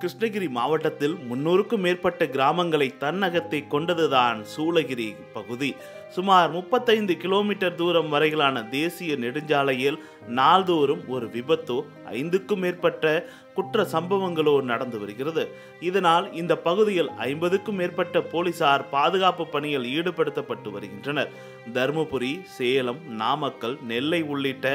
கிருஷ்ணகிரி மாவட்டத்தில் முன்னூறுக்கும் மேற்பட்ட கிராமங்களை தன்னகத்தை கொண்டதுதான் சூளகிரி பகுதி சுமார் முப்பத்தைந்து கிலோமீட்டர் தூரம் வரையிலான தேசிய நெடுஞ்சாலையில் நாள்தோறும் ஒரு விபத்தோ ஐந்துக்கும் மேற்பட்ட குற்ற சம்பவங்களோ நடந்து வருகிறது இதனால் இந்த பகுதியில் ஐம்பதுக்கும் மேற்பட்ட போலீசார் பாதுகாப்பு பணியில் ஈடுபடுத்தப்பட்டு வருகின்றனர் தருமபுரி சேலம் நாமக்கல் நெல்லை உள்ளிட்ட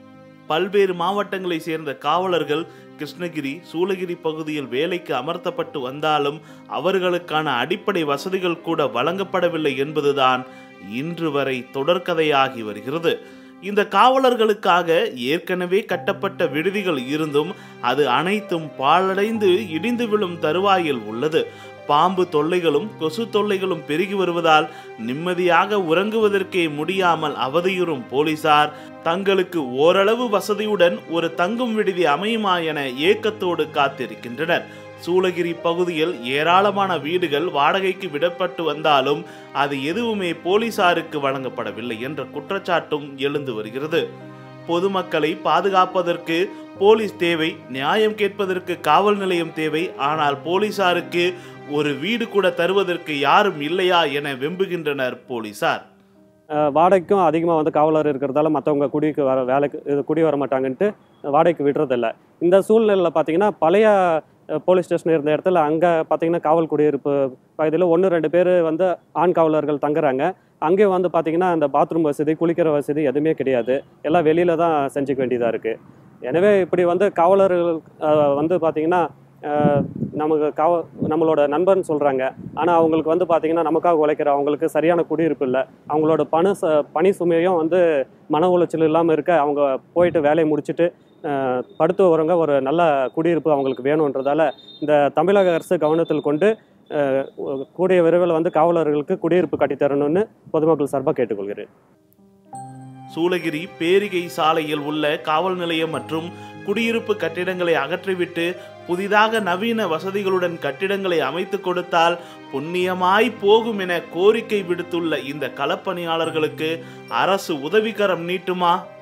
பல்வேறு மாவட்டங்களை சேர்ந்த காவலர்கள் கிருஷ்ணகிரி சூளகிரி பகுதியில் வேலைக்கு அமர்த்தப்பட்டு வந்தாலும் அவர்களுக்கான அடிப்படை வசதிகள் கூட வழங்கப்படவில்லை என்பதுதான் இன்று வரை தொடர்கதையாகி வருகிறது இந்த காவலர்களுக்காக ஏற்கனவே கட்டப்பட்ட விடுதிகள் இருந்தும் அது அனைத்தும் பாழடைந்து இடிந்து விழும் தருவாயில் உள்ளது பாம்பு தொல்லைகளும் கொசு தொல்லைகளும் பெருகி வருவதால் நிம்மதியாக உறங்குவதற்கே முடியாமல் அவதியுறும் போலீசார் தங்களுக்கு ஓரளவு வசதியுடன் ஒரு தங்கும் விடுதி அமையுமா என ஏக்கத்தோடு காத்திருக்கின்றனர் சூளகிரி பகுதியில் ஏராளமான வீடுகள் வாடகைக்கு விடப்பட்டு வந்தாலும் அது எதுவுமே போலீசாருக்கு வழங்கப்படவில்லை என்ற குற்றச்சாட்டும் எழுந்து வருகிறது பொதுமக்களை பாதுகாப்பதற்கு போலீஸ் தேவை நியாயம் கேட்பதற்கு காவல் நிலையம் தேவை ஆனால் போலீசாருக்கு ஒரு வீடு கூட தருவதற்கு யாரும் இல்லையா என வெம்புகின்றனர் போலீசார் அஹ் வாடகைக்கும் அதிகமாக வந்து காவலர் இருக்கிறதால மற்றவங்க குடிக்கு வர வேலைக்கு இது குடி வர மாட்டாங்கன்ட்டு வாடகைக்கு விடுறதில்ல இந்த சூழ்நிலையில் பார்த்தீங்கன்னா பழைய அஹ், போலீஸ் ஸ்டேஷன் இருந்த இடத்துல அங்கே பார்த்தீங்கன்னா காவல் குடியிருப்பு பகுதியில் ஒன்று ரெண்டு பேர் வந்து ஆண் காவலர்கள் தங்குறாங்க அங்கேயும் வந்து பார்த்தீங்கன்னா அந்த பாத்ரூம் வசதி குளிக்கிற வசதி எதுவுமே கிடையாது எல்லாம் வெளியில் தான் செஞ்சுக்க வேண்டியதாக இருக்குது எனவே இப்படி வந்து காவலர்கள் அஹ், வந்து பார்த்தீங்கன்னா அஹ், நமக்கு காவ நம்மளோட நண்பர்னு சொல்கிறாங்க ஆனால் அவங்களுக்கு வந்து பார்த்தீங்கன்னா நமக்காக உழைக்கிற அவங்களுக்கு சரியான குடியிருப்பு இல்லை அவங்களோட பண ச பணி சுமையும் வந்து மன உளைச்சல் இல்லாமல் இருக்க அவங்க போயிட்டு வேலையை முடிச்சுட்டு அஹ், படுத்து வரவங்க ஒரு நல்ல குடியிருப்பு அவங்களுக்கு வேணுன்றதால இந்த தமிழக அரசு கவனத்தில் கொண்டு அஹ், கூடிய விரைவில் வந்து காவலர்களுக்கு குடியிருப்பு கட்டித்தரணும்னு பொதுமக்கள் சார்பாக கேட்டுக்கொள்கிறேன் சூளகிரி பேரிகை சாலையில் உள்ள காவல் நிலையம் மற்றும் குடியிருப்பு கட்டிடங்களை அகற்றிவிட்டு புதிதாக நவீன வசதிகளுடன் கட்டிடங்களை அமைத்து கொடுத்தால் புண்ணியமாய் போகும் என கோரிக்கை விடுத்துள்ள இந்த களப்பணியாளர்களுக்கு அரசு உதவிக்கரம் நீட்டுமா